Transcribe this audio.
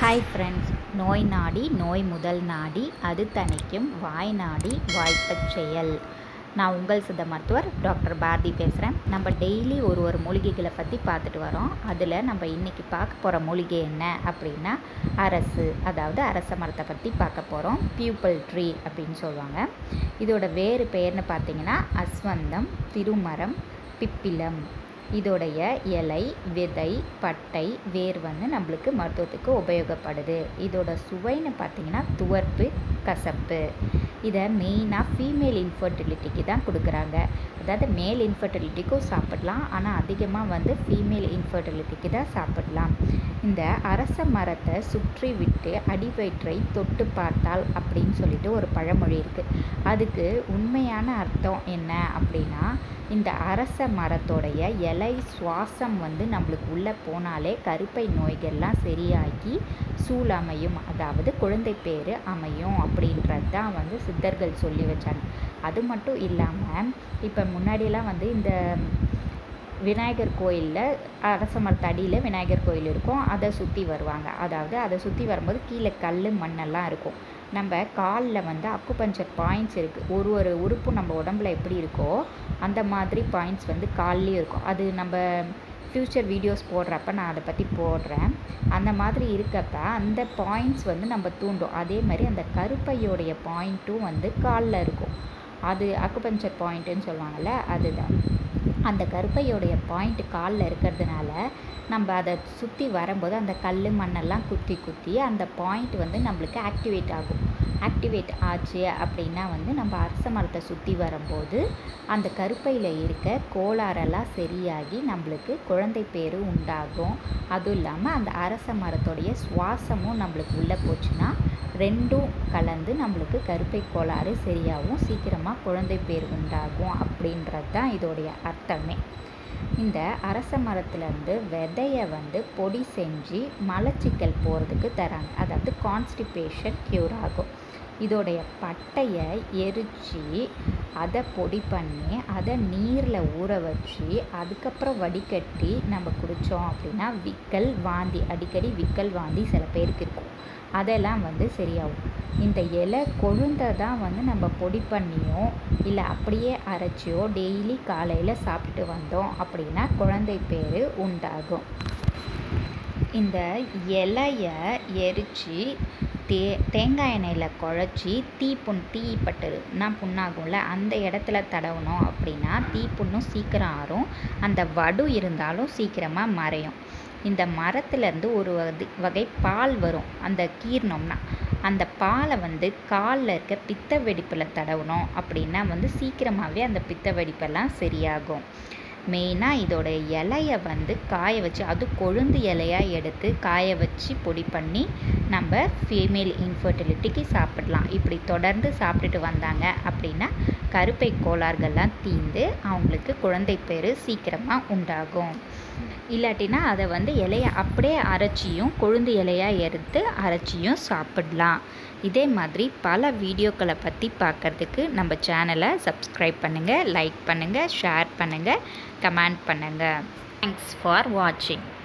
hi friends நோய் நாடி நோய் முதல் நாடி அது தணிக்கும் வாய் நாடி வாய்ப்பச் செயல் நான் உங்கள் சித்த மருத்துவர் டாக்டர் பாரதி பேசுகிறேன் நம்ம டெய்லி ஒரு ஒரு மூலிகைகளை பற்றி பார்த்துட்டு வரோம் அதில் நம்ம இன்றைக்கி பார்க்க போகிற மூலிகை என்ன அப்படின்னா அரசு அதாவது அரச மரத்தை பற்றி பார்க்க போகிறோம் பியூப்பல் ட்ரீ அப்படின்னு சொல்லுவாங்க இதோட வேறு பெயர்னு பார்த்தீங்கன்னா அஸ்வந்தம் திருமரம் பிப்பிலம் இதோடைய இலை விதை பட்டை வேர் வந்து நம்மளுக்கு மருத்துவத்துக்கு உபயோகப்படுது இதோட சுவைன்னு பார்த்தீங்கன்னா துவர்ப்பு கசப்பு இதை மெயினாக ஃபீமேல் இன்ஃபர்டிலிட்டிக்கு தான் கொடுக்குறாங்க அதாவது மேல் இன்ஃபர்டிலிட்டிக்கும் சாப்பிடலாம் ஆனால் அதிகமாக வந்து ஃபீமேல் இன்ஃபர்டிலிட்டிக்கு தான் சாப்பிடலாம் இந்த அரச மரத்தை சுற்றி விட்டு அடிவயிற்றை தொட்டு பார்த்தால் அப்படின்னு சொல்லிட்டு ஒரு பழமொழி இருக்குது அதுக்கு உண்மையான அர்த்தம் என்ன அப்படின்னா இந்த அரச மரத்தோடைய இலை சுவாசம் வந்து நம்மளுக்கு உள்ளே போனாலே கருப்பை நோய்கள்லாம் சரியாகி சூழ் அமையும் அதாவது குழந்தை பேர் அமையும் அப்படின்றது தான் வந்து சித்தர்கள் சொல்லி வச்சாங்க அது மட்டும் இல்லாமல் இப்போ முன்னாடியெல்லாம் வந்து இந்த விநாயகர் கோயிலில் அரச மரத்தடியில் விநாயகர் கோயில் இருக்கும் அதை சுற்றி வருவாங்க அதாவது அதை சுற்றி வரும்போது கீழே கல் மண்ணெல்லாம் இருக்கும் நம்ம காலில் வந்து அக்குபஞ்சர் பாயிண்ட்ஸ் இருக்குது ஒரு ஒரு உறுப்பு நம்ம உடம்புல எப்படி இருக்கோ அந்த மாதிரி பாயிண்ட்ஸ் வந்து கால்லேயும் இருக்கும் அது நம்ம ஃப்யூச்சர் வீடியோஸ் போடுறப்ப நான் அதை பற்றி போடுறேன் அந்த மாதிரி இருக்கப்ப அந்த பாயிண்ட்ஸ் வந்து நம்ம தூண்டும் அதே மாதிரி அந்த கருப்பையோடைய பாயிண்ட்டும் வந்து காலில் இருக்கும் அது அக்குபஞ்சர் பாயிண்ட்டுன்னு சொல்லுவாங்கள்ல அதுதான் அந்த கருப்பையோடைய பாயிண்ட் காலில் இருக்கிறதுனால நம்ம அதை சுற்றி வரும்போது அந்த கல் மண்ணெல்லாம் குத்தி குத்தி அந்த பாயிண்ட் வந்து நம்மளுக்கு ஆக்டிவேட் ஆகும் ஆக்டிவேட் ஆச்சு அப்படின்னா வந்து நம்ம அரச மரத்தை சுற்றி வரும்போது அந்த கருப்பையில் இருக்க கோளாறெல்லாம் சரியாகி நம்மளுக்கு குழந்தை பேர் உண்டாகும் அதுவும் இல்லாமல் அந்த அரச மரத்தோடைய சுவாசமும் நம்மளுக்கு உள்ளே போச்சுன்னா ரெண்டும் கலந்து நம்மளுக்கு கருப்பை கோளாறு சரியாகவும் சீக்கிரமாக குழந்தை பேர் உண்டாகும் அப்படின்றது தான் இதோடைய அர்த்தமே இந்த அரச மரத்துலேருந்து விதையை வந்து பொடி செஞ்சு மலச்சிக்கல் போகிறதுக்கு தராங்க அதாவது கான்ஸ்டிபேஷன் க்யூர் ஆகும் இதோடைய பட்டையை எரித்து அதை பொடி பண்ணி அதை நீரில் ஊற வச்சு அதுக்கப்புறம் வடிகட்டி நம்ம குடித்தோம் அப்படின்னா விக்கல் வாந்தி அடிக்கடி விக்கல் வாந்தி சில பேருக்கு இருக்கும் அதெல்லாம் வந்து சரியாகும் இந்த இலை கொழுந்தை தான் வந்து நம்ம பொடி பண்ணியோ இல்லை அப்படியே அரைச்சியோ டெய்லி காலையில் சாப்பிட்டு வந்தோம் அப்படின்னா குழந்தை பேர் உண்டாகும் இந்த இலையை எரித்து தே தேங்காய் எண்ணெயில் குழச்சி தீப்புண் தீ பட்டுனா புண்ணாகும்ல அந்த இடத்துல தடவணும் அப்படின்னா தீப்புண்ணும் சீக்கிரம் ஆறும் அந்த வடு இருந்தாலும் சீக்கிரமாக மறையும் இந்த மரத்துலேருந்து ஒரு வகை பால் வரும் அந்த கீர்ணம்னா அந்த பாலை வந்து காலில் இருக்க பித்த வெடிப்பில் தடவணும் அப்படின்னா வந்து சீக்கிரமாகவே அந்த பித்த வெடிப்பெல்லாம் சரியாகும் மெயினாக இதோட இலையை வந்து காய வச்சு அது கொழுந்து இலையாக எடுத்து காய வச்சு பொடி பண்ணி நம்ம ஃபீமேல் இன்ஃபர்டிலிட்டிக்கு சாப்பிடலாம் இப்படி தொடர்ந்து சாப்பிட்டுட்டு வந்தாங்க அப்படின்னா கருப்பை கோளாறுகள்லாம் தீந்து அவங்களுக்கு குழந்தை பேர் சீக்கிரமாக உண்டாகும் இல்லாட்டினா அதை வந்து இலையை அப்படியே அரைச்சியும் கொழுந்து இலையாக எடுத்து அரைச்சியும் சாப்பிடலாம் இதே மாதிரி பல வீடியோக்களை பற்றி பார்க்குறதுக்கு நம்ம சேனலை சப்ஸ்கிரைப் பண்ணுங்கள் லைக் பண்ணுங்கள் ஷேர் பண்ணுங்கள் கமெண்ட் பண்ணுங்கள் தேங்க்ஸ் ஃபார் வாட்சிங்